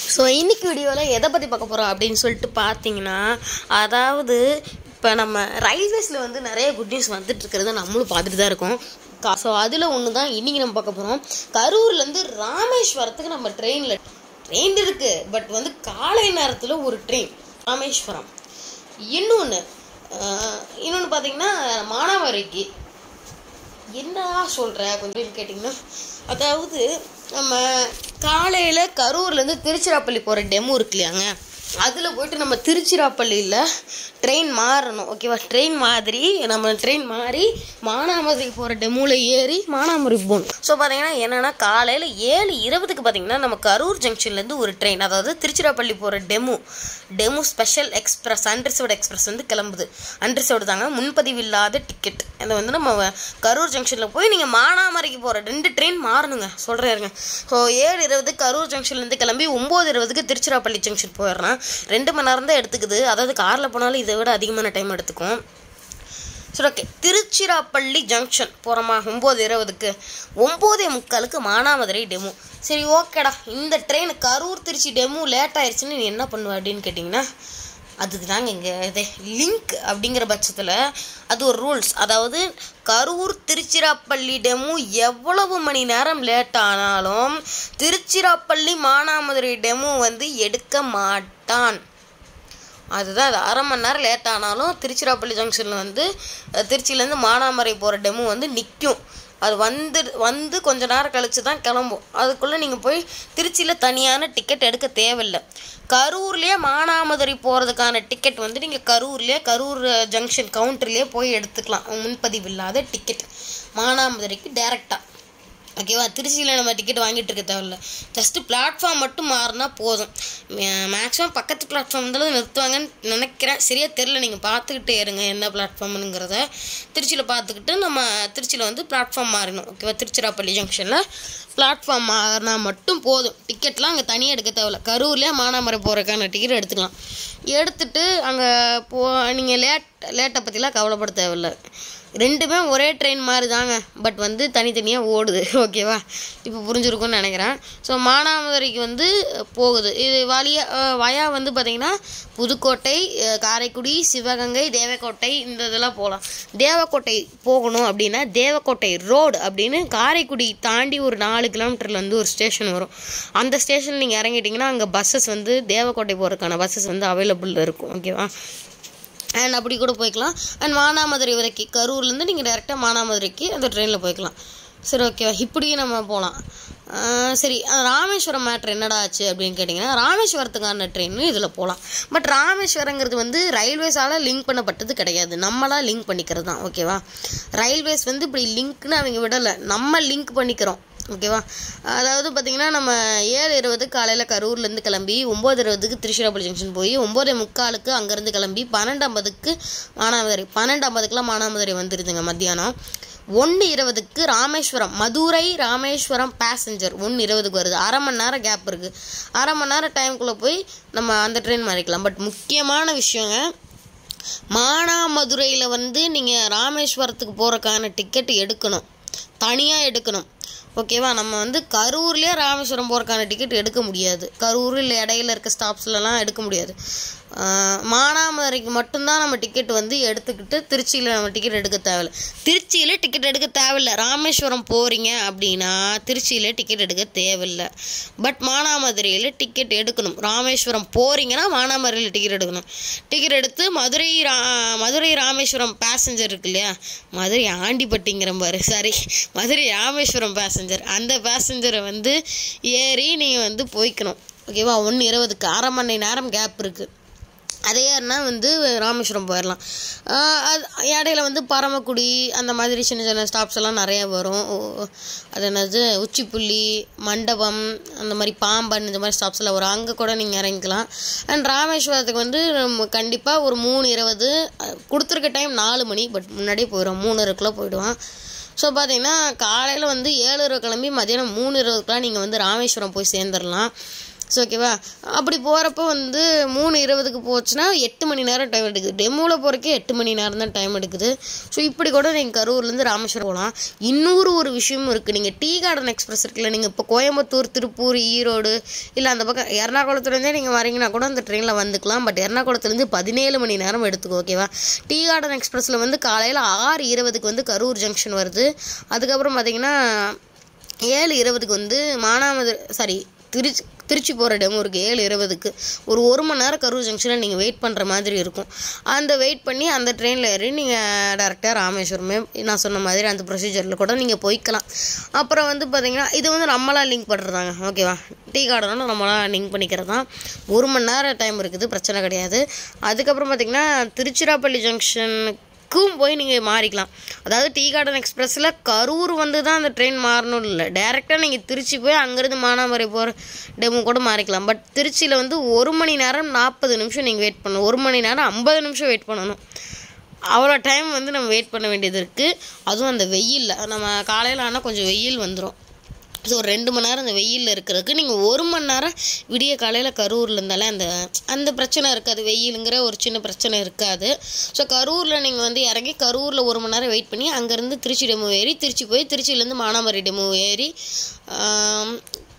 so இன்னைக்கு வீடியோவில் எதை பற்றி பார்க்க போகிறோம் அப்படின்னு சொல்லிட்டு பார்த்தீங்கன்னா அதாவது இப்போ நம்ம ரயில்வேஸில் வந்து நிறைய குட் நியூஸ் வந்துட்டு இருக்கிறத நம்மளும் பார்த்துட்டு தான் இருக்கோம் ஸோ அதில் ஒன்று தான் இன்றைக்கி நம்ம பார்க்க போகிறோம் கரூர்லேருந்து ராமேஸ்வரத்துக்கு நம்ம ட்ரெயினில் ட்ரெயின் இருக்குது பட் வந்து காலை நேரத்தில் ஒரு ட்ரெயின் ராமேஸ்வரம் இன்னொன்று இன்னொன்று பார்த்தீங்கன்னா மானாவாரிக்கு என்னடா சொல்கிற கொஞ்சம் கேட்டிங்கன்னா அதாவது நம்ம காலையில் கரூர்லேருந்து திருச்சிராப்பள்ளி போகிற டெமோ இருக்கு இல்லையாங்க அதில் போயிட்டு நம்ம திருச்சிராப்பள்ளியில் ட்ரெயின் மாறணும் ஓகேவா ட்ரெயின் மாதிரி நம்ம ட்ரெயின் மாறி மானாமதுரைக்கு போகிற டெமோவில் ஏறி மானாமதுரை போகணும் ஸோ பார்த்தீங்கன்னா என்னென்னா காலையில் ஏழு இருபதுக்கு பார்த்தீங்கன்னா நம்ம கரூர் ஜங்ஷன்லேருந்து ஒரு ட்ரெயின் அதாவது திருச்சிராப்பள்ளி போகிற DEMU DEMU special express unreserved express வந்து கிளம்புது அன்ரிசர்வ்டு தாங்க முன்பதிவு இல்லாத டிக்கெட் அதை வந்து நம்ம கரூர் ஜங்ஷனில் போய் நீங்கள் மானாமரைக்கு போகிற ரெண்டு ட்ரெயின் மாறணுங்க சொல்கிறேன் இருங்க ஸோ ஏழு இருபது கரூர் ஜங்ஷன்லேருந்து கிளம்பி ஒம்பது இருபதுக்கு திருச்சிராப்பள்ளி ஜங்ஷன் போயிடுறேன் ரெண்டு மணி நேரம் தான் எடுத்துக்குது அதாவது காரில் போனாலும் இதை விட அதிகமான டைம் எடுத்துக்கும் சரி ஓகே திருச்சிராப்பள்ளி ஜங்ஷன் போகிறோமா ஒம்பது இருபதுக்கு ஒம்போதே முக்காலுக்கு மானாமதுரை டெமோ சரி ஓகேடா இந்த train Karur Trichy DEMU late ஆயிடுச்சுன்னு நீ என்ன பண்ணுவ அப்படின்னு கேட்டிங்கன்னா அதுக்கு தாங்க இங்கே இது லிங்க் அப்படிங்கிற பட்சத்தில் அது ஒரு ரூல்ஸ் அதாவது கரூர் திருச்சிராப்பள்ளி டெமோ எவ்வளவு மணி நேரம் லேட் ஆனாலும் திருச்சிராப்பள்ளி மானாமதுரை டெமோ வந்து எடுக்க மாட்டான் அதுதான் அது அரை மணி நேரம் லேட் ஆனாலும் திருச்சிராப்பள்ளி ஜங்ஷனில் வந்து அஹ், திருச்சியிலேருந்து மானாமரை போகிற டெமோ வந்து நிற்கும் அது வந்து வந்து கொஞ்ச நேரம் கழிச்சு தான் கிளம்பும் அதுக்குள்ளே நீங்கள் போய் திருச்சியில் தனியான டிக்கெட் எடுக்க தேவையில்லை கரூர்லேயே மானாமதுரை போகிறதுக்கான டிக்கெட் வந்து நீங்கள் கரூர்லேயே கரூர் ஜங்ஷன் கவுண்டர்லேயே போய் எடுத்துக்கலாம் முன்பதிவு இல்லாத டிக்கெட் மானாமதுரைக்கு டேரெக்டாக ஓகேவா திருச்சியில் நம்ம டிக்கெட் வாங்கிட்டு இருக்க தேவையில்ல ஜஸ்ட்டு பிளாட்ஃபார்ம் மட்டும் மாறினா போதும் மேக்ஸிமம் பக்கத்து பிளாட்ஃபார்ம் தான் நிறுத்துவாங்கன்னு நினைக்கிறேன் சரியாக தெரில நீங்கள் பார்த்துக்கிட்டே இருங்க என்ன பிளாட்ஃபார்ம்னுங்கிறத திருச்சியில் பார்த்துக்கிட்டு நம்ம திருச்சியில் வந்து பிளாட்ஃபார்ம் மாறணும் ஓகேவா திருச்சிராப்பள்ளி ஜங்ஷனில் பிளாட்ஃபார்ம் மாறினா மட்டும் போதும் டிக்கெட்லாம் அங்கே தனியாக எடுக்க தேவையில்ல கரூர்லேயே மானாமரை போகிறதுக்கான டிக்கெட் எடுத்துக்கலாம் எடுத்துட்டு அங்கே போ நீங்கள் லேட் லேட்டை பற்றிலாம் கவலைப்பட தேவையில்ல ரெண்டுமே ஒரே ட்ரெயின் மாதிரி தாங்க பட் வந்து தனித்தனியாக ஓடுது ஓகேவா இப்போ புரிஞ்சிருக்கும்னு நினைக்கிறேன் ஸோ மானாமதுரைக்கு வந்து போகுது இது வழியா அஹ், வயா வந்து பார்த்திங்கன்னா புதுக்கோட்டை அஹ், காரைக்குடி சிவகங்கை தேவக்கோட்டை இந்த இதெல்லாம் போகலாம் தேவக்கோட்டை போகணும் அப்படின்னா தேவக்கோட்டை ரோடு அப்படின்னு காரைக்குடி தாண்டி ஒரு நாலு கிலோமீட்டரில் வந்து ஒரு ஸ்டேஷன் வரும் அந்த ஸ்டேஷன் நீங்கள் இறங்கிட்டிங்கன்னா அங்கே பஸ்ஸஸ் வந்து தேவக்கோட்டை போகிறதுக்கான பஸ்ஸஸ் வந்து அவைலபிள் இருக்கும் ஓகேவா அண்ட் அப்படி கூட போய்க்கலாம் அண்ட் மானாமதுரை வரைக்கும் கரூர்லேருந்து நீங்கள் டேரெக்டாக மானாமதுரைக்கு அந்த ட்ரெயினில் போய்க்கலாம் சரி ஓகேவா இப்படியும் நம்ம போகலாம் ஆஹ் சரி அஹ் ராமேஸ்வரம் மேட்ரு என்னடா ஆச்சு அப்படின்னு கேட்டிங்கன்னா ராமேஸ்வரத்துக்கான ட்ரெயினும் இதில் போகலாம் பட் ராமேஸ்வரங்கிறது வந்து ரயில்வேஸால் லிங்க் பண்ணப்பட்டது கிடையாது நம்மளாக லிங்க் பண்ணிக்கிறது தான் ஓகேவா ரயில்வேஸ் வந்து இப்படி லிங்க்னு அவங்க விடலை நம்ம லிங்க் பண்ணிக்கிறோம் ஓகேவா அதாவது பார்த்தீங்கன்னா நம்ம ஏழு இருபது காலையில் கரூர்லேருந்து கிளம்பி ஒம்பது இருபதுக்கு திருச்சிராப்பள்ளி ஜங்ஷன் போய் ஒம்பது முக்காலுக்கு அங்கேருந்து கிளம்பி பன்னெண்டு ஐம்பதுக்கு மானாமதுரை பன்னெண்டு ஐம்பதுக்குலாம் மானாமதுரை வந்துடுதுங்க மத்தியானம் ஒன்று இருபதுக்கு ராமேஸ்வரம் மதுரை ராமேஸ்வரம் பேசஞ்சர் ஒன்று இருபதுக்கு வருது அரை மணி நேரம் கேப் இருக்குது அரை மணி நேரம் டைம்குள்ளே போய் நம்ம அந்த ட்ரெயின் மாறிக்கலாம் பட் முக்கியமான விஷயங்க மானாமதுரையில் வந்து நீங்கள் ராமேஸ்வரத்துக்கு போகிறக்கான டிக்கெட் எடுக்கணும் தனியாக எடுக்கணும் ஓகேவா நம்ம வந்து கரூர்லேயே ராமேஸ்வரம் போகிறக்கான டிக்கெட் எடுக்க முடியாது கரூரில் இடையில இருக்க ஸ்டாப்ஸ்லலாம் எடுக்க முடியாது ஆஹ் மானாமதுரைக்கு மட்டும்தான் நம்ம டிக்கெட் வந்து எடுத்துக்கிட்டு திருச்சியில் நம்ம டிக்கெட் எடுக்க தேவையில்ல திருச்சியில் டிக்கெட் எடுக்க தேவையில்ல ராமேஸ்வரம் போகிறீங்க அப்படின்னா திருச்சியில் டிக்கெட் எடுக்க தேவையில்லை பட் மானாமதுரையில் டிக்கெட் எடுக்கணும் ராமேஸ்வரம் போகிறீங்கன்னா மானாமதுரையில் டிக்கெட் எடுக்கணும் டிக்கெட் எடுத்து மதுரை ரா மதுரை ராமேஸ்வரம் பேசஞ்சர் இருக்கு இல்லையா மதுரை ஆண்டிப்பட்டிங்கிற பாரு சாரி மதுரை ராமேஸ்வரம் பேசஞ்சர் அந்த பேசஞ்சரை வந்து ஏறி நீங்கள் வந்து போய்க்கணும் ஓகேவா ஒன்று இருபதுக்கு அரை மணி நேரம் கேப் இருக்குது அதே ஏறினா வந்து ராமேஸ்வரம் போயிடலாம் ஆஹ் அது இடையில வந்து பரமக்குடி அந்த மாதிரி சின்ன சின்ன ஸ்டாப்ஸ் எல்லாம் நிறைய வரும் ஓ- அது என்னது உச்சிப்புள்ளி மண்டபம் அந்த மாதிரி பாம்பன் இந்த மாதிரி ஸ்டாப்ஸ் எல்லாம் வரும் அங்கே கூட நீங்கள் இறங்கிக்கலாம் அண்ட் ராமேஸ்வரத்துக்கு வந்து கண்டிப்பாக ஒரு மூணு இருபது அஹ், கொடுத்துருக்க டைம் நாலு மணி பட் முன்னாடியே போயிடும் மூணு இருக்குள்ளே போயிடுவான் ஸோ பார்த்தீங்கன்னா காலையில் வந்து ஏழு இருபது கிளம்பி மதியானம் மூணு இருபதுக்குலாம் நீங்கள் வந்து ராமேஸ்வரம் போய் சேர்ந்துடலாம் ஸோ ஓகேவா அப்படி போகிறப்ப வந்து மூணு இருபதுக்கு போச்சுன்னா எட்டு மணி நேரம் டைம் எடுக்குது டெமோவில் போகிறக்கே எட்டு மணி நேரம் தான் டைம் எடுக்குது ஸோ இப்படி கூட நீங்கள் கரூர்லேருந்து ராமேஸ்வரம் போகலாம் இன்னொரு ஒரு விஷயமும் இருக்குது நீங்கள் டீ கார்டன் எக்ஸ்பிரஸ் இருக்குல்ல நீங்கள் இப்போ கோயம்புத்தூர் திருப்பூர் ஈரோடு இல்லை அந்த பக்கம் எர்ணாகுளத்துலேருந்தே நீங்கள் வரீங்கன்னா கூட அந்த ட்ரெயினில் வந்துக்கலாம் பட் எர்ணாகுளத்துலேருந்து பதினேழு மணி நேரம் எடுத்துக்கும் ஓகேவா டீ கார்டன் எக்ஸ்பிரஸில் வந்து காலையில் ஆறு இருபதுக்கு வந்து கரூர் ஜங்ஷன் வருது அதுக்கப்புறம் பார்த்தீங்கன்னா ஏழு இருபதுக்கு வந்து மானாமதுரை சாரி திருச்சி திருச்சி போகிற டெமோ இருக்குது ஏழு இருபதுக்கு ஒரு ஒரு மணி நேரம் கரூர் ஜங்ஷனில் நீங்கள் வெயிட் பண்ணுற மாதிரி இருக்கும் அந்த வெயிட் பண்ணி அந்த ட்ரெயினில் ஏறி நீங்கள் டேரெக்டாக ராமேஸ்வரமே நான் சொன்ன மாதிரி அந்த ப்ரொசீஜரில் கூட நீங்கள் போய்க்கலாம் அப்புறம் வந்து பார்த்தீங்கன்னா இது வந்து நம்மளாம் லிங்க் பண்ணுறதாங்க ஓகேவா டீ கார்டனும் நம்மளாம் லிங்க் பண்ணிக்கிறது தான் ஒரு மணி நேரம் டைம் இருக்குது பிரச்சனை கிடையாது அதுக்கப்புறம் பார்த்தீங்கன்னா திருச்சிராப்பள்ளி ஜங்ஷனுக்கு க்கும் போய் நீங்கள் மாறிக்கலாம் அதாவது டீ கார்டன் எக்ஸ்பிரஸில் கரூர் வந்து தான் அந்த ட்ரெயின் மாறணும் இல்லை டேரெக்டாக நீங்கள் திருச்சி போய் அங்கேருந்து மானாமரை போகிற டெமோ கூட மாறிக்கலாம் பட் திருச்சியில் வந்து ஒரு மணி நேரம் நாற்பது நிமிஷம் நீங்கள் வெயிட் பண்ணணும் ஒரு மணி நேரம் ஐம்பது நிமிஷம் வெயிட் பண்ணணும் அவ்வளோ டைம் வந்து நம்ம வெயிட் பண்ண வேண்டியது இருக்குது அதுவும் அந்த வெயிலில் நம்ம காலையில் ஆனால் கொஞ்சம் வெயில் வந்துடும் ஸோ ஒரு ரெண்டு மணி நேரம் அந்த வெயிலில் இருக்கிறதுக்கு நீங்கள் ஒரு மணி நேரம் விடிய காலையில் கரூரில் இருந்தாலே அந்த அந்த பிரச்சனை இருக்காது வெயிலுங்கிற ஒரு சின்ன பிரச்சனை இருக்காது ஸோ கரூரில் நீங்கள் வந்து இறங்கி கரூரில் ஒரு மணி நேரம் வெயிட் பண்ணி அங்கேருந்து திருச்சி டெமோ ஏறி திருச்சி போய் திருச்சியிலேருந்து மானாமரி டெமோ ஏறி ஆம்,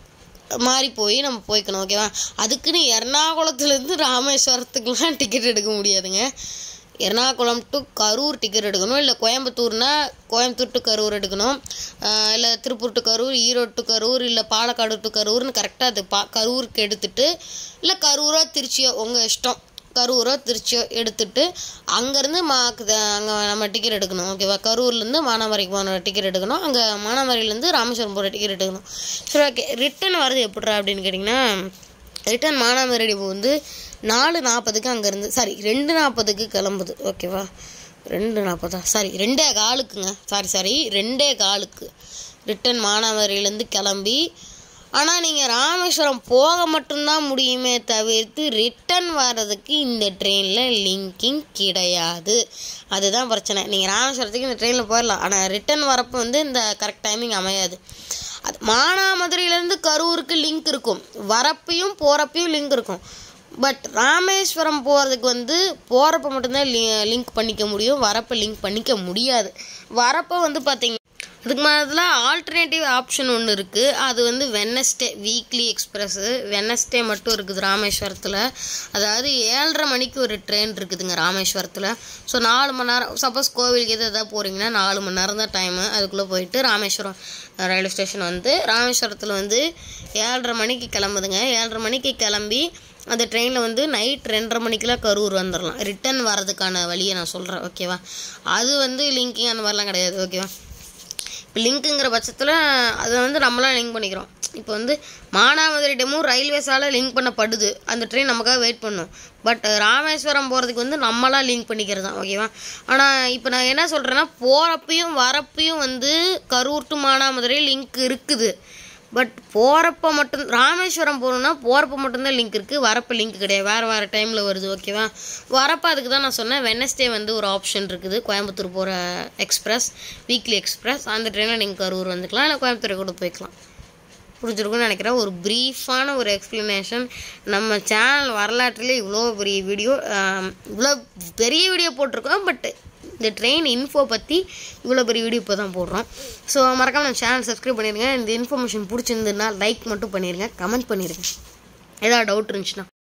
மாறி போய் நம்ம போய்க்கணும் ஓகேவா அதுக்குன்னு எர்ணாகுளத்துலேருந்து ராமேஸ்வரத்துக்குலாம் டிக்கெட் எடுக்க முடியாதுங்க எர்ணாகுளம் டு கரூர் டிக்கெட் எடுக்கணும் இல்லை கோயம்புத்தூர்னா கோயம்புத்தூர் டு கரூர் எடுக்கணும் ஆஹ் இல்லை திருப்பூர் டு கரூர் ஈரோடு டு கரூர் இல்லை பாலக்காடு டு கரூர்னு கரெக்டாக அது பா கரூருக்கு எடுத்துட்டு இல்லை கரூரோ திருச்சியோ உங்கள் இஷ்டம் கரூரோ திருச்சியோ எடுத்துட்டு அங்கேருந்து மா அங்கே நம்ம டிக்கெட் எடுக்கணும் ஓகேவா கரூர்லேருந்து மானாமரிக்கு போன டிக்கெட் எடுக்கணும் அங்கே மானாமரியிலேருந்து ராமேஸ்வரம் போகிற டிக்கெட் எடுக்கணும் சரி ஓகே ரிட்டன் வரது எப்படிறா அப்படின்னு கேட்டிங்கன்னா ரிட்டன் மானாமரி டிப்போ வந்து நாலு நாற்பதுக்கு அங்கேருந்து சாரி ரெண்டு நாற்பதுக்கு கிளம்புது ஓகேவா ரெண்டு நாற்பதா சாரி ரெண்டே காலுக்குங்க சாரி சாரி ரெண்டே காலுக்கு ரிட்டன் மானாமரியிலேருந்து கிளம்பி ஆனால் நீங்கள் ராமேஸ்வரம் போக மட்டும்தான் முடியுமே தவிர்த்து ரிட்டன் வர்றதுக்கு இந்த ட்ரெயினில் லிங்கிங் கிடையாது அதுதான் பிரச்சனை நீங்கள் ராமேஸ்வரத்துக்கு இந்த ட்ரெயினில் போயிடலாம் ஆனால் ரிட்டன் வரப்போ வந்து இந்த கரெக்ட் டைமிங் அமையாது அது மானாமதுரையிலேருந்து கரூருக்கு லிங்க் இருக்கும் வரப்பையும் போகிறப்பையும் லிங்க் இருக்கும் பட் ராமேஸ்வரம் போகிறதுக்கு வந்து போகிறப்ப மட்டும்தான் லி லிங்க் பண்ணிக்க முடியும் வரப்போ லிங்க் பண்ணிக்க முடியாது வரப்போ வந்து பார்த்தீங்க அதுக்கு மாதிரில ஆல்டர்னேட்டிவ் ஆப்ஷன் ஒன்று இருக்குது அது வந்து வெனஸ்டே வீக்லி எக்ஸ்பிரஸ்ஸு வெனஸ்டே மட்டும் இருக்குது ராமேஸ்வரத்தில் அதாவது ஏழரை மணிக்கு ஒரு ட்ரெயின் இருக்குதுங்க ராமேஸ்வரத்தில் ஸோ நாலு மணி நேரம் சப்போஸ் கோவிலுக்கு எது எதாவது போகிறீங்கன்னா நாலு மணி நேரம் தான் டைமு அதுக்குள்ளே போயிட்டு ராமேஸ்வரம் ரயில்வே ஸ்டேஷன் வந்து ராமேஸ்வரத்தில் வந்து ஏழரை மணிக்கு கிளம்புதுங்க ஏழரை மணிக்கு கிளம்பி அந்த ட்ரெயினில் வந்து நைட் ரெண்டரை மணிக்கெலாம் கரூர் வந்துடலாம் ரிட்டர்ன் வர்றதுக்கான வழியை நான் சொல்கிறேன் ஓகேவா அது வந்து லிங்கிங் அந்த மாதிரிலாம் கிடையாது ஓகேவா இப்போ லிங்க்குங்கிற பட்சத்தில் அதை வந்து நம்மளாம் லிங்க் பண்ணிக்கிறோம் இப்போ வந்து மானாமதுரை டெமும் ரயில்வேஸால் லிங்க் பண்ணப்படுது அந்த ட்ரெயின் நமக்காக வெயிட் பண்ணும் பட் ராமேஸ்வரம் போகிறதுக்கு வந்து நம்மளாம் லிங்க் பண்ணிக்கிறது தான் ஓகேவா ஆனால் இப்போ நான் என்ன சொல்கிறேன்னா போகிறப்பையும் வரப்பையும் வந்து கரூர் டு மானாமதுரை லிங்க் இருக்குது பட் போகிறப்ப மட்டும் ராமேஸ்வரம் போகணுன்னா போகிறப்ப மட்டும்தான் லிங்க் இருக்குது வரப்போ லிங்க் கிடையாது வேறு வேறு டைமில் வருது ஓகேவா வரப்போ அதுக்கு தான் நான் சொன்னேன் வெனஸ்டே வந்து ஒரு ஆப்ஷன் இருக்குது கோயம்புத்தூர் போகிற எக்ஸ்பிரஸ் வீக்லி எக்ஸ்பிரஸ் அந்த ட்ரெயினில் நீங்கள் கரூர் வந்துக்கலாம் இல்லை கோயம்புத்தூர் கூட போய்க்கலாம் புரிஞ்சிருக்கும்னு நினைக்கிறேன் ஒரு ப்ரீஃபான ஒரு எக்ஸ்ப்ளனேஷன் நம்ம சேனல் வரலாற்றிலே இவ்வளோ பெரிய வீடியோ இவ்வளோ பெரிய வீடியோ போட்டிருக்கோம் பட் இந்த ட்ரெயின் இன்ஃபோ பற்றி இவ்வளோ பெரிய வீடியோ இப்போ தான் போடுறோம் ஸோ மறக்காம நம்ம சேனல் சப்ஸ்கிரைப் பண்ணிடுங்க இந்த இன்ஃபர்மேஷன் பிடிச்சிருந்ததுன்னா லைக் மட்டும் பண்ணிடுங்க கமெண்ட் பண்ணிடுங்க ஏதாவது டவுட் இருந்துச்சுன்னா